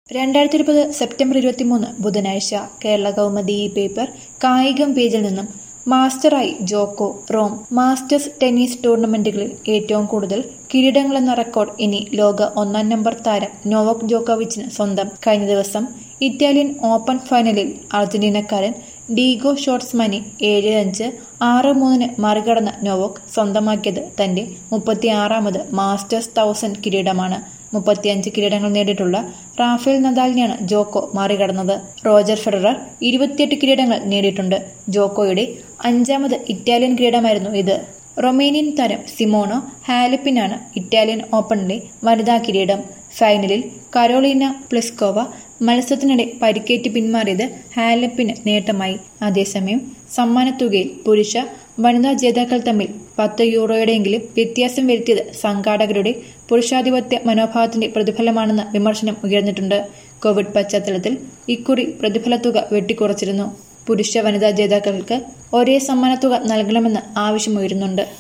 രണ്ടായിരത്തി ഇരുപത് സെപ്റ്റംബർ ഇരുപത്തിമൂന്ന് ബുധനാഴ്ച കേരള കൗമുദി ഈ പേപ്പർ കായികം പേജിൽ നിന്നും മാസ്റ്ററായി ജോക്കോ റോം മാസ്റ്റേഴ്സ് ടെന്നീസ് ടൂർണമെന്റുകളിൽ ഏറ്റവും കൂടുതൽ കിരീടങ്ങളെന്ന റെക്കോർഡ് ഇനി ലോക ഒന്നാം നമ്പർ താരം നോവക് ജോക്കോവിച്ചിന് സ്വന്തം കഴിഞ്ഞ ദിവസം ഇറ്റാലിയൻ ഓപ്പൺ ഫൈനലിൽ അർജന്റീനക്കാരൻ ഡീഗോ ഷോട്ട്സ്മാനെ ഏഴ് അഞ്ച് ആറ് മൂന്നിന് മറികടന്ന നോവോക് സ്വന്തമാക്കിയത് തന്റെ മുപ്പത്തിയാറാമത് മാസ്റ്റേഴ്സ് തൗസൻഡ് കിരീടമാണ് മുപ്പത്തിയഞ്ച് കിരീടങ്ങൾ നേടിയിട്ടുള്ള റാഫേൽ നദാലിനെയാണ് ജോക്കോ മറികടന്നത് റോജർ ഫെഡറർ ഇരുപത്തിയെട്ട് കിരീടങ്ങൾ നേടിയിട്ടുണ്ട് ജോക്കോയുടെ അഞ്ചാമത് ഇറ്റാലിയൻ കിരീടമായിരുന്നു ഇത് റൊമേനിയൻ താരം സിമോണോ ഹാലിപ്പിനാണ് ഇറ്റാലിയൻ ഓപ്പണിലെ വനിതാ കിരീടം ഫൈനലിൽ കരോളീന പ്ലിസ്കോവ മത്സരത്തിനിടെ പരിക്കേറ്റ് പിന്മാറിയത് ഹാലപ്പിന് നേട്ടമായി അതേസമയം സമ്മാനത്തുകയിൽ പുരുഷ വനിതാ ജേതാക്കൾ തമ്മിൽ പത്ത് യൂറോയുടെയെങ്കിലും വ്യത്യാസം വരുത്തിയത് സംഘാടകരുടെ പുരുഷാധിപത്യ മനോഭാവത്തിന്റെ പ്രതിഫലമാണെന്ന വിമർശനം ഉയർന്നിട്ടുണ്ട് കോവിഡ് പശ്ചാത്തലത്തിൽ ഇക്കുറി പ്രതിഫലത്തുക വെട്ടിക്കുറച്ചിരുന്നു പുരുഷ വനിതാ ജേതാക്കൾക്ക് ഒരേ സമ്മാനത്തുക നൽകണമെന്ന് ആവശ്യമുയരുന്നുണ്ട്